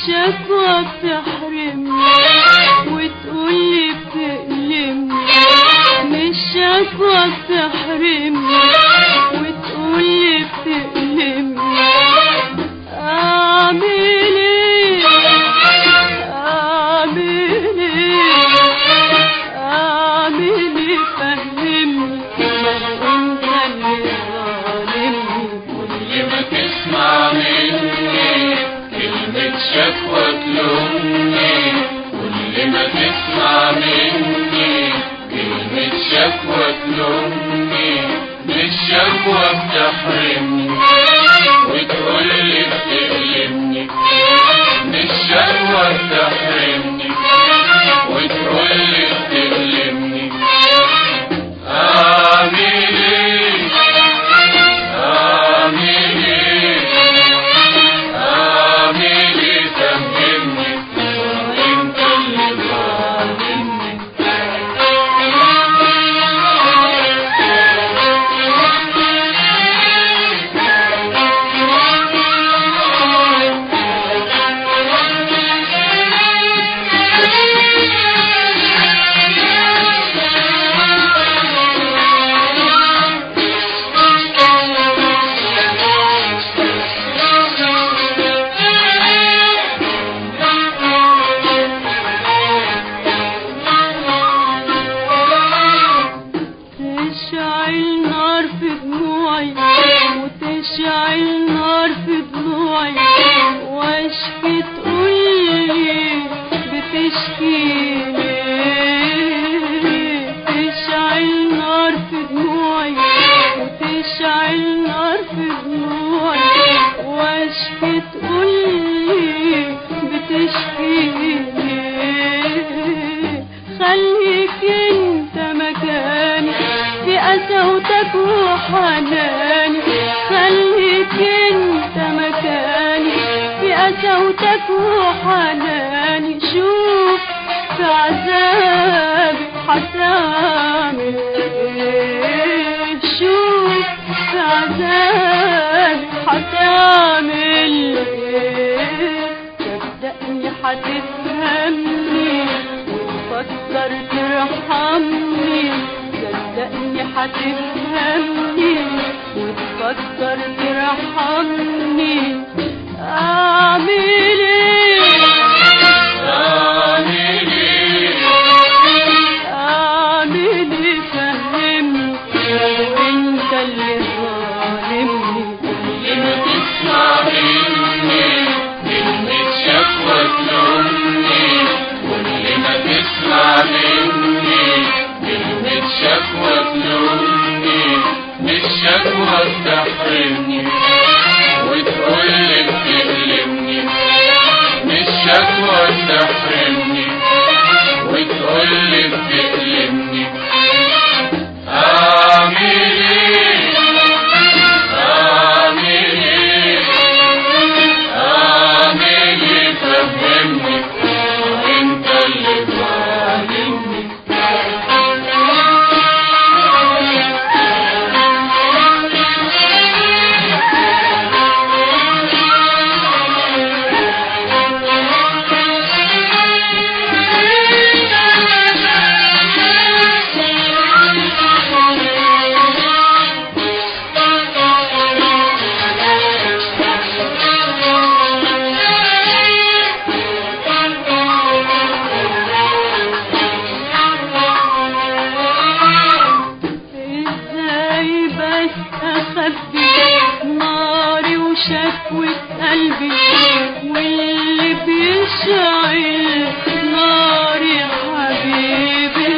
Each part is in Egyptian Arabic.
الشكوى بتحرمني وتقولي بتألمني من الشكوى بتحرمني وتقولي بتألمني أعمل إيه أعمل إيه أعمل إيه فهمني ما أنت اللي ظالمني كل ما تسمع مني كلمة شكوى تلومني كل ما تسمع مني كلمة شكوى تلومني بالشكوى بتحرمني وتقولي بتألمني بالشكوى بتحرمني وتقولي بتألمني أعمل إيه أعمل إيه أعمل إيه فهمني وأنت اللي ظالمني تشعل نار في دموعي وتشعل نار في دموعي واشكي تقولي بتشكي ليه تشعل نار في دموعي وتشعل نار في دموعي واشكي تقولي بتشكي ليه خليك انت مكاني في قسوتك وحناني خليك انت مكاني في قسوتك وحناني شوف في عذابي هتعمل ايه شوف في عذابي هتعمل ايه صدقني هتفهمني وتفكر ترحمني صدقني هتفهمني وتفكر ترحمني اعمل ايه أعمل إيه اعمل ايه فهمني وانت اللي ظالمني لما تسمع مني كلمة شكوى تلومني كل ما تسمع مني كلمة شكوى تلومني بالشكوى تحرمني وتقولي بتألمني بالشكوى تحرمني وتقولي بتألمني أعمل إيه أعمل إيه أعمل إيه فهمني وأنت اللي ظالمني ازاي بس اخبي ناري وشكوة قلبي واللي بيشعل ناري حبيبي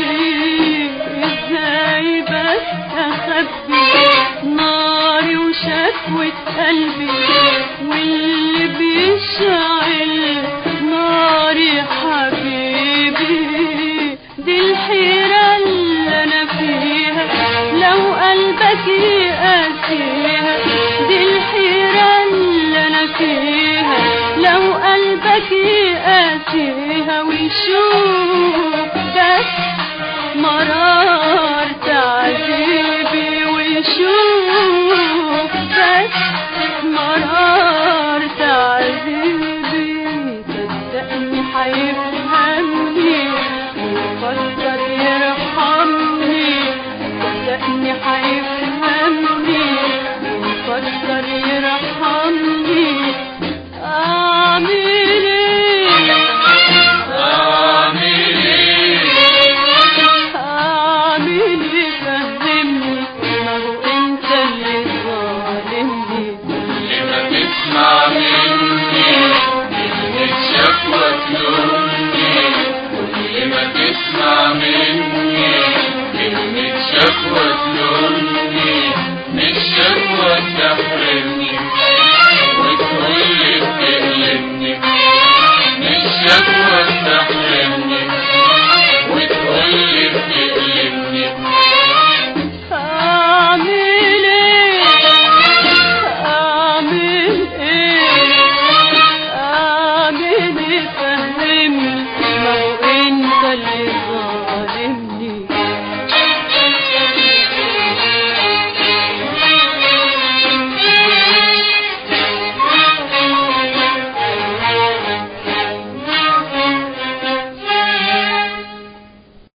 ازاي بس اخبي ناري وشكوة قلبي واللي بيشعل ناري حبيبي دي الحيرة اللي انا فيها لو قلبك يقاسيها دي الحيرة اللي انا فيها لو قلبك يقاسيها ويشوف بس مرار تعذيبي ويشوف بس مرار